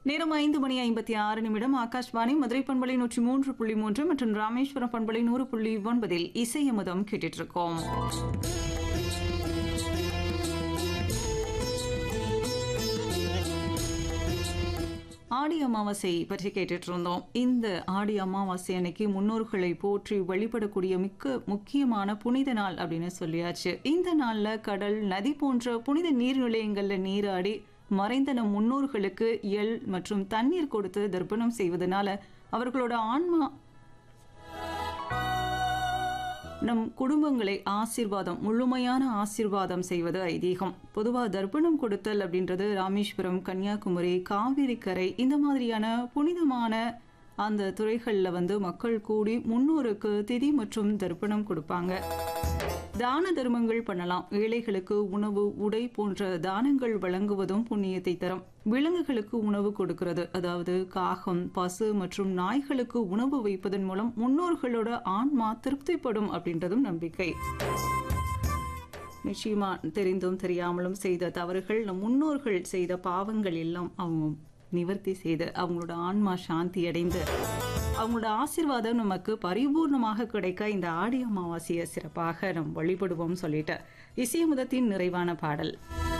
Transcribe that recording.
நேரம் ஐந்து மணி ஐம்பத்தி ஆறு நிமிடம் ஆகாஷ்வாணி மதுரை பண்பலை நூற்றி மூன்று புள்ளி மூன்று மற்றும் ராமேஸ்வரம் பண்பலை நூறு புள்ளி ஒன்பதில் இசையமுதம் கேட்டுட்டு இருக்கோம் ஆடி அமாவாசை பற்றி கேட்டுட்டு இருந்தோம் இந்த ஆடி அமாவாசை அன்னைக்கு முன்னோர்களை போற்றி வழிபடக்கூடிய மிக்க முக்கியமான புனித நாள் அப்படின்னு சொல்லியாச்சு இந்த நாள்ல கடல் நதி போன்ற புனித நீர்நிலையங்கள்ல நீராடி மறைந்த நம் முன்னோர்களுக்கு எள் மற்றும் தண்ணீர் கொடுத்து தர்ப்பணம் செய்வதனால அவர்களோட ஆன்மா நம் குடும்பங்களை ஆசிர்வாதம் முழுமையான ஆசிர்வாதம் செய்வது ஐதீகம் பொதுவாக தர்ப்பணம் கொடுத்தல் அப்படின்றது ராமேஸ்வரம் கன்னியாகுமரி காவிரி கரை இந்த மாதிரியான புனிதமான அந்த துறைகளில் வந்து மக்கள் கூடி முன்னோருக்கு திதி மற்றும் தர்ப்பணம் கொடுப்பாங்க தான தர்மங்கள் பண்ணலாம் ஏழைகளுக்கு உணவு உடை போன்ற தானங்கள் வழங்குவதும் புண்ணியத்தை தரும் விலங்குகளுக்கு உணவு கொடுக்கிறது அதாவது காகம் பசு மற்றும் நாய்களுக்கு உணவு வைப்பதன் மூலம் முன்னோர்களோட ஆன்மா திருப்திப்படும் அப்படின்றதும் நம்பிக்கை நிச்சயமா தெரிந்தும் தெரியாமலும் செய்த தவறுகள் நம் முன்னோர்கள் செய்த பாவங்கள் எல்லாம் அவங்க நிவர்த்தி செய்து அவங்களோட ஆன்மா சாந்தி அடைந்து அவங்களோட ஆசீர்வாதம் நமக்கு பரிபூர்ணமாக கிடைக்க இந்த ஆடி அமாவாசையை சிறப்பாக நம் வழிபடுவோம் சொல்லிட்டு இசையமுதத்தின் நிறைவான பாடல்